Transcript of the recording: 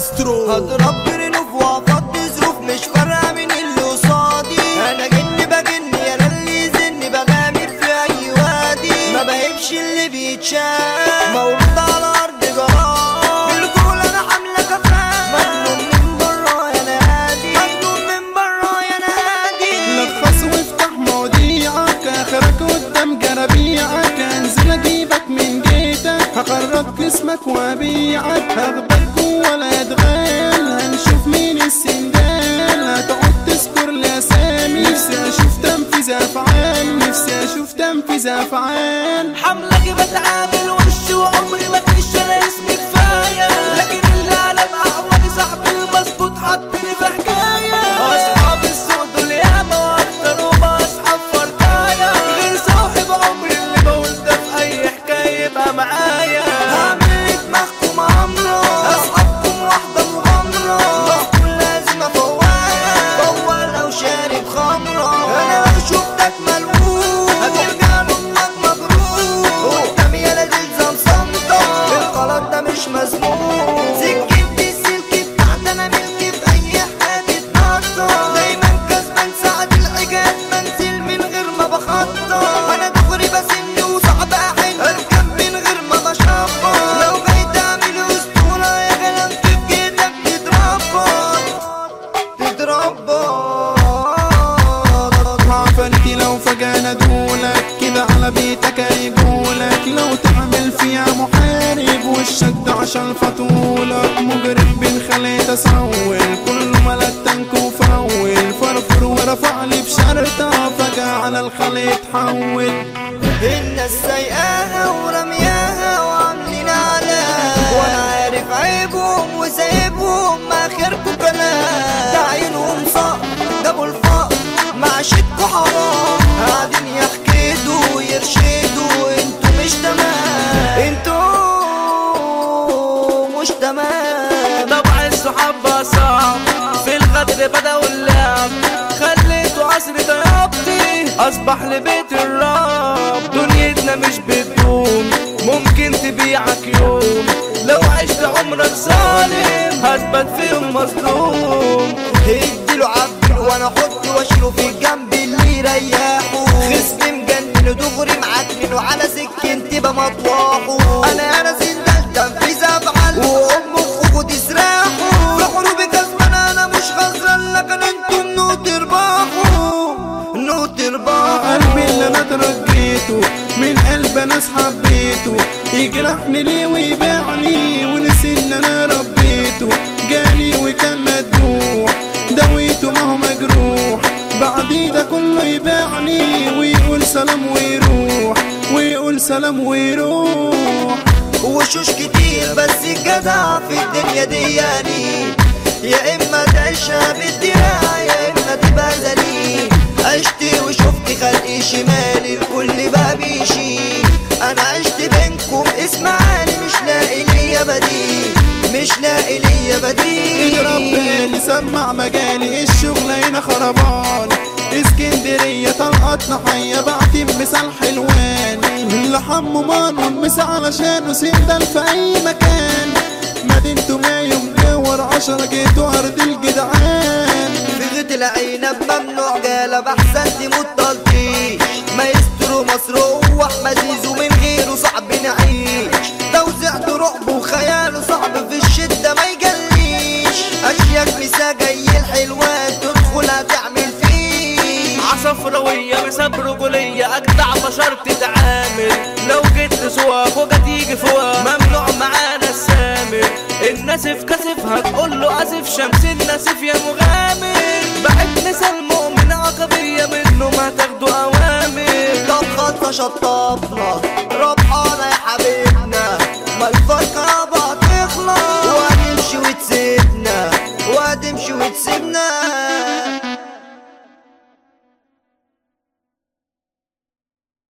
مايسترو هضرب برنوف وافضي ظروف مش فارقه من اللي قصادي انا جن بجن يا أنا اللي يزن بغامر في اي وادي ما بهبش اللي بيتشاف مولود على ارض جرار بالجول انا حامله كفاف مجنون من برا يا نادي مجنون من برا يا نادي لخص وافتح مواضيعك اخرك قدام جرابيعك انزل اجيبك من جيتك هخرب جسمك وابيعك هاخدك جوه الادغال هنشوف مين السندال هتقعد تذكر الاسامي نفسي اشوف تنفيذ افعال نفسي اشوف تنفيذ افعال حملك بتعامل وش وعمري ما فيش انا اسمي كفايه لكن اللي على احوالي صاحبي المظبوط حطني في حكايه اصحاب السوق دول ياما واكتر وما اصحاب فرقايه غير صاحب عمري اللي بقول ده في اي حكايه يبقى معايا هعمل دماغكم عمرة اصحابكم واحدة مغامرة ضغطكم لازم افوقها فوق لو شارب خمرة انا لو شفتك ملعوب هترجع لامك مبروك قدامي يا تلزم صمتة الغلط ده مش مسموح سكتي السلك بتاعت انا ملكي في اي حاجة نقطة دايما كسبان ساعة الحاجات بنزل من غير ما بخطط انا دغري بسن وصعب احن اركب من غير ما بشخبط لو جاي تعمل اسطورة يا كلام في جيتك تتربط تتربط عفرتي لو فجأة ندولك كده على بيتك هيقولك لو تعمل فيها محارب وشك ده عشان فطولك مجرم بالخلية تسول كله ملك تنك وفول فرفر ورفع لي بشرطة فجأة على الخلية تحول الناس سايقاها ورمياها وعاملين عليها وانا عارف عيبهم وسايبهم اخركوا كلام ده عينهم صق جابوا الفقر معشتكوا حرام قاعدين يحكدوا ويرشدوا انتوا مش تمام انتوا مش تمام طبع الصحاب بقى صعب في الغدر بدأوا اللعب خليته عصر طيابتي أصبح لبيت الراب دنيتنا مش بتدوم ممكن تبيعك يوم لو عشت عمرك ظالم هثبت فيهم مظلوم اديله عبد وانا احط واشيله في الجنب اللي يريحه خصم مجنن دغري معكنن وعلى سكنتي بمطوحه انا انا سندال تنفيذ افعال وام اخوكوا تسرحوا في حروبي كسبان انا مش خسران لكن انتم نو تربحوا نو تربحوا قلبي اللي انا ترجيته من قلب انا حبيته يجرحني ليه ويبيعني ونسي ان انا ربيته جالي وكان مدموع دويته ما هو مجروح بعدي ده كله يبيعني ويقول سلام ويروح ويقول سلام ويروح وشوش كتير بس الجدع في الدنيا دي يعني يا اما تعيشها بالدراع يا اما تبقى ذليل عشت وشفت خلق شمالي الكل بقى بيشيل انا عشت بينكم اسمعاني مش لاقي ليا بديل مش لاقي ليا بديل اضرب بالي سمع مجالي الشغل هنا خربان اسكندرية طلقتنا حية بعتم مثال حلوان لحم مان مسا علشان سندل في اي مكان مدينته ما يوم جور عشرة جيتوا ارض الجدعان فغت العنب ممنوع جالب احسن تموت تلطيش مايسترو مصروح احمد زيزو من غيره صعب نعيش توزيعت رعب وخياله صعب في الشدة ما يجليش اشياك مسا جاي الحلوات تدخل هتعمل فيه عصفروية بسبب رجولية أجدع بشر تتعامل لو جيت سواق وجا تيجي فوق ممنوع معانا السامر الناسف كاسف هتقول له اسف شمس الناسف يا مغامر بقت مثال مؤمن عقبية منه ما تاخدوا أوامر طب خطة شطبنا رب